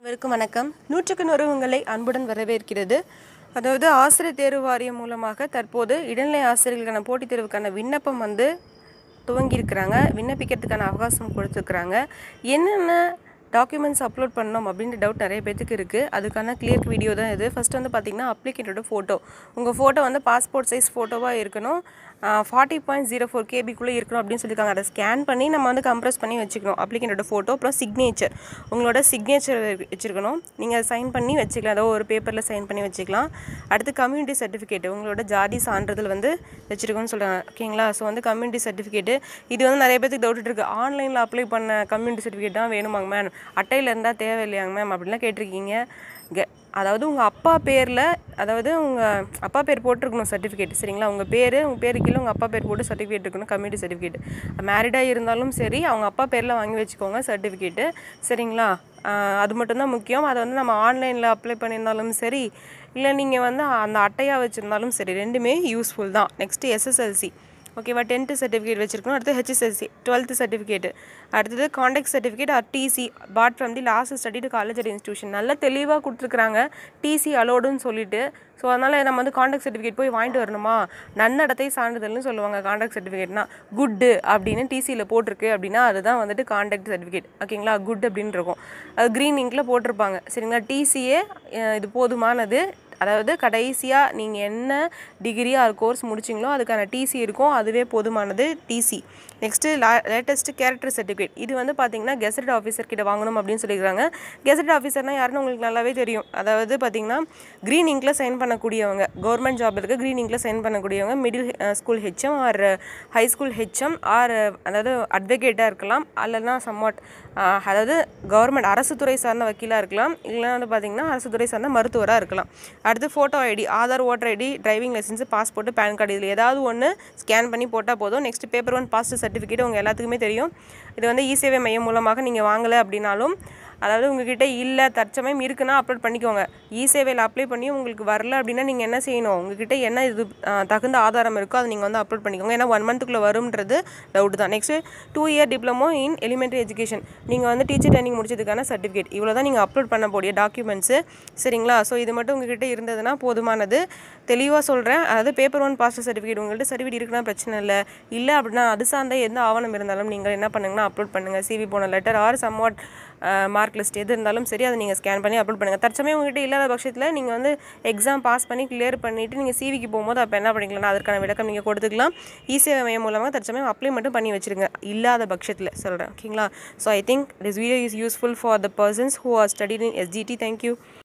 அனைவருக்கும் வணக்கம் நூற்றுக்கு நூறு உங்களை அன்புடன் வரவேற்கிறது அதாவது ஆசிரியர் தேர்வு வாரியம் மூலமாக தற்போது இடைநிலை ஆசிரியர்களுக்கான போட்டித் தேர்வுக்கான விண்ணப்பம் வந்து துவங்கியிருக்கிறாங்க விண்ணப்பிக்கிறதுக்கான அவகாசம் கொடுத்துருக்குறாங்க என்னென்ன டாக்குமெண்ட்ஸ் அப்லோட் பண்ணணும் அப்படின்ற டவுட் நிறைய பேத்துக்கு இருக்குது அதுக்கான கிளியர் வீடியோ தான் இது ஃபஸ்ட் வந்து பார்த்திங்கன்னா அப்ளிகேட்டோட ஃபோட்டோ உங்கள் ஃபோட்டோ வந்து பாஸ்போர்ட் சைஸ் ஃபோட்டோவாக இருக்கணும் ஃபார்ட்டி பாயிண்ட் ஜீரோ ஃபோர் கேபிக்குள்ளே இருக்கணும் அப்படின்னு சொல்லியிருக்காங்க அதை ஸ்கேன் பண்ணி நம்ம வந்து கம்ப்ரஸ் பண்ணி வச்சுக்கணும் அப்ளிகேட்டோட ஃபோட்டோ அப்புறம் சிக்னேச்சர் உங்களோட சிக்னேச்சர் வச்சுருக்கணும் நீங்கள் அதை சைன் பண்ணி வச்சுக்கலாம் ஏதோ ஒரு பேப்பரில் சைன் பண்ணி வச்சுக்கலாம் அடுத்து கம்யூனிட்டி சர்டிஃபிகேட் உங்களோட ஜாதி சான்றிதழ் வந்து வச்சுருக்கோன்னு சொல்கிறாங்க ஓகேங்களா ஸோ வந்து கம்யூனிட்டி சர்டிஃபிகேட்டு இது வந்து நிறைய பேருக்கு டவுட் இருக்குது ஆன்லைனில் அப்ளை பண்ண கம்யூனிட்டி சர்டிஃபிகேட் தான் வேணுமாங்க மேம் அட்டையில் இருந்தால் தேவையில்லையாங்க மேம் அப்படிலாம் கேட்டிருக்கீங்க கெ அதாவது உங்கள் அப்பா பேரில் அதாவது உங்கள் அப்பா பேர் போட்டிருக்கணும் சர்டிஃபிகேட் சரிங்களா உங்கள் பேர் உங்கள் பேரு கீழே உங்கள் அப்பா பேர் போட்டு சர்டிஃபிகேட் இருக்கணும் கம்யூனிட்டி சர்டிஃபிகேட் மேரிடாக இருந்தாலும் சரி அவங்க அப்பா பேரில் வாங்கி வச்சுக்கோங்க சர்டிஃபிகேட்டு சரிங்களா ஆஹ் அது மட்டும்தான் முக்கியம் அதை வந்து நம்ம ஆன்லைனில் அப்ளை பண்ணியிருந்தாலும் சரி இல்லை நீங்கள் வந்து அந்த அட்டையாக வச்சுருந்தாலும் சரி ரெண்டுமே யூஸ்ஃபுல் தான் நெக்ஸ்ட்டு எஸ்எஸ்எல்சி ஓகேவா டென்த்து சர்டிஃபிகேட் வச்சிருக்கணும் அடுத்து ஹெச்எஸ்எல்சி டுவெல்த்து சர்டிஃபிகேட் அடுத்தது conduct certificate or TC bought from the last study to college at institution நல்லா தெளிவாக கொடுத்துருக்குறாங்க டிசி அலோடுன்னு சொல்லிட்டு ஸோ அதனால் நம்ம வந்து காண்டாக்ட் சர்டிஃபிகேட் போய் வாங்கிட்டு வரணுமா நன்னடத்தை சான்றிதழ்னு சொல்லுவாங்க காண்டாக்ட் சர்டிஃபிகேட்னா குட்டு அப்படின்னு டிசியில் போட்டிருக்கு அப்படின்னா அதுதான் வந்துட்டு காண்டாக்ட் சர்டிஃபிகேட் ஓகேங்களா குட் அப்படின்னு இருக்கும் அது க்ரீன் இங்கில் போட்டிருப்பாங்க சரிங்களா டிசியே இது போதுமானது அதாவது கடைசியாக நீங்கள் என்ன டிகிரி ஆர் கோர்ஸ் முடிச்சிங்களோ அதுக்கான டிசி இருக்கும் அதுவே போதுமானது TC next latest character certificate இது வந்து பார்த்தீங்கன்னா கெசட் ஆஃபீஸர் கிட்ட வாங்கணும் அப்படின்னு சொல்லியிருக்காங்க கெசட் ஆஃபீஸர்னால் யாருன்னு உங்களுக்கு நல்லாவே தெரியும் அதாவது பார்த்தீங்கன்னா க்ரீன் இங்கில் சைன் பண்ணக்கூடியவங்க கவர்மெண்ட் ஜாப் இருக்குது க்ரீன் இங்கில் சைன் பண்ணக்கூடியவங்க middle school HM or high school HM or அதாவது அட்வொகேட்டாக இருக்கலாம் அல்லனா சம்வாட் அதாவது கவர்மெண்ட் அரசு துறை சார்ந்த வக்கீலாக இருக்கலாம் இல்லைன்னா வந்து பார்த்தீங்கன்னா அரசு துறை சார்ந்த மருத்துவராக இருக்கலாம் அடுத்து photo ID Aadhaar voter ID driving licence passport PAN card இதில் ஏதாவது ஒன்று ஸ்கேன் பண்ணி போட்டால் போதும் next paper one passed certificate உங்கள் எல்லாத்துக்குமே தெரியும் இது வந்து இ சேவை மையம் மூலமாக நீங்கள் வாங்கலை அப்படின்னாலும் அதாவது உங்ககிட்ட இல்லை தற்சமயம் இருக்குன்னா அப்லோட் பண்ணிக்கோங்க இ சேவையில் அப்ளை பண்ணி உங்களுக்கு வரல அப்படின்னா நீங்கள் என்ன செய்யணும் உங்ககிட்ட என்ன இது ஆஹ், தகுந்த ஆதாரம் இருக்கோ அதை நீங்கள் வந்து அப்லோட் பண்ணிக்கோங்க ஏன்னா ஒன் மந்த்துக்குள்ளே வரும்ன்றது டவுட் தான் next two year diploma in elementary education நீங்கள் வந்து டீச்சர் ட்ரைனிங் முடிச்சதுக்கான சர்டிஃபிகேட் இவ்வளோ தான் நீங்கள் அப்லோட் பண்ணக்கூடிய டாக்குமெண்ட்ஸு சரிங்களா ஸோ இது மட்டும் உங்ககிட்ட இருந்ததுன்னா போதுமானது தெளிவாக சொல்கிறேன் அதாவது பேப்பர் ஒன் பாஸ்ட் சர்டிஃபிகேட் உங்கள்கிட்ட சர்டிஃபிகேட் இருக்குன்னா பிரச்சனை இல்லை இல்லை அப்படின்னா அது சார்ந்த எந்த ஆவணம் இருந்தாலும் நீங்கள் என்ன பண்ணுங்கன்னா அப்லோட் பண்ணுங்கள் சிவி போன letter or somewhat mark list எது இருந்தாலும் சரி அதை நீங்கள் ஸ்கேன் பண்ணி அப்லோட் பண்ணுங்கள் தற்சமயம் உங்ககிட்ட இல்லாத பட்சத்தில் நீங்கள் வந்து எக்ஸாம் பாஸ் பண்ணி கிளியர் பண்ணிவிட்டு நீங்கள் சிவிக்கு போகும்போது அப்போ என்ன பண்ணிக்கலாம் அதற்கான விளக்கம் நீங்கள் கொடுத்துக்கலாம் இசேவை மையம் மூலமாக தற்சமயம் அப்ளை மட்டும் பண்ணி வச்சிருங்க இல்லாத பட்சத்தில் சொல்கிறேன் ஓகேங்களா so I think this video is useful for the persons who are studied in SGT thank you